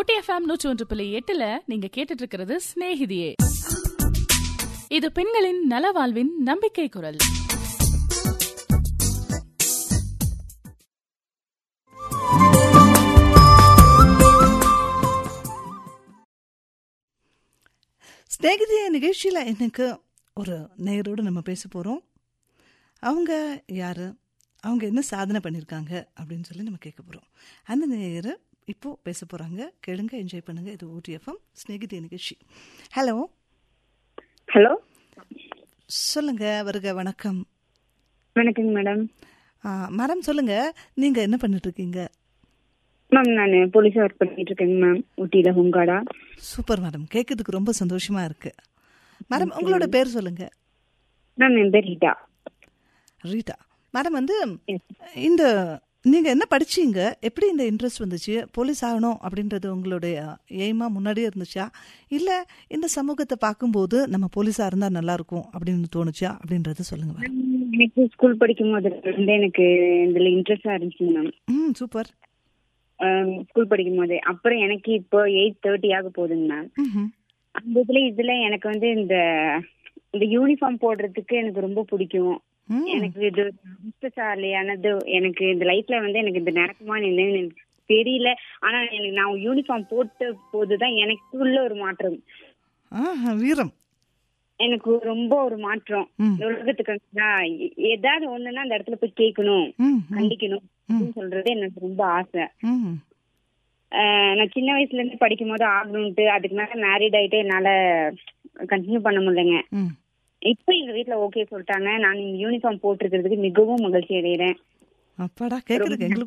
ஊட்டி FM நூற்றி ஒன்று புள்ளி எட்டுல நீங்க கேட்டுட்டு இருக்கிறது சிநேகிதியே இது பெண்களின் நலவாழ்வின் நம்பிக்கை குரல் ஸ்நேகிதிய நிகழ்ச்சியில் எனக்கு ஒரு நேயரோடு நம்ம பேச போகிறோம் அவங்க யார் அவங்க என்ன சாதனை பண்ணியிருக்காங்க அப்படின்னு சொல்லி நம்ம கேட்க போகிறோம் அந்த நேயர் இப்போது பேச போகிறாங்க கேளுங்க என்ஜாய் பண்ணுங்க இது ஊட்டிஎஃப்எம் ஸ்நேகிதிய நிகழ்ச்சி ஹலோ ஹலோ சொல்லுங்க வருக வணக்கம் வணக்கங்க மேடம் ஆ, மேடம் சொல்லுங்க நீங்க என்ன பண்ணிட்டு இருக்கீங்க மேம் நான் போலீஸ் ஒர்க் பண்ணிட்டு இருக்கேங்க மேம் ஊட்டியில ஹோம்கார்டா சூப்பர் மேடம் கேட்கறதுக்கு ரொம்ப சந்தோஷமா இருக்கு மேடம் உங்களோட பேர் சொல்லுங்க மேம் என் பேர் ரீட்டா ரீட்டா மேடம் வந்து இந்த நீங்க என்ன படிச்சீங்க எப்படி இந்த இன்ட்ரெஸ்ட் வந்துச்சு போலீஸ் ஆகணும் அப்படின்றது உங்களுடைய எய்மா முன்னாடியே இருந்துச்சா இல்ல இந்த சமூகத்தை பார்க்கும்போது நம்ம போலீஸா இருந்தா நல்லா இருக்கும் அப்படின்னு தோணுச்சா அப்படின்றத சொல்லுங்க மேடம் எனக்கு ஸ்கூல் படிக்கும் போது வந்து எனக்கு இதுல இன்ட்ரெஸ்டா இருந்துச்சுங்க மேம் ம் சூப்பர் ஸ்கூல் படிக்கும் போது அப்புறம் எனக்கு இப்போ எயிட் தேர்ட்டி ஆக போகுதுங்க மேம் ம்ஹும். அந்த இதுல இதுல எனக்கு வந்து இந்த இந்த யூனிஃபார்ம் போடுறதுக்கு எனக்கு ரொம்ப பிடிக்கும் ம். எனக்கு இது அதிர்ஷ்டசாலியானது எனக்கு இந்த லைஃப்ல வந்து எனக்கு இது நடக்குமான்னு என்னன்னு எனக்கு தெரியல ஆனா எனக்கு நான் யூனிஃபார்ம் போட்ட போதுதான் எனக்குள்ள ஒரு மாற்றம் ஆஹா, வீரம் எனக்கு ரொம்ப ஒரு மாற்றம் ம். இந்த உலகத்துக்கு நான் எ- ஏதாவது ஒண்ணுன்னா அந்த இடத்துல போய் கேட்கணும் ம், ம், கண்டிக்கணும் அப்படின்னு சொல்றது எனக்கு ரொம்ப ஆசை ம். ஆஹ் நான் சின்ன வயசுல இருந்து படிக்கும் போது ஆகணும்ட்டு அதுக்கு மேல மேரிட் ஆயிட்டு என்னால கண்டினியூ பண்ண முடியலங்க ம். இப்ப எங்க வீட்ல ஓகே சொல்லிட்டாங்க நான் இந்த யூனிஃபார்ம் போட்டிருக்கிறதுக்கு மிகவும் மகிழ்ச்சி அடைகிறேன் அப்பாடா கேக்குறதுக்கு எங்களுக்கு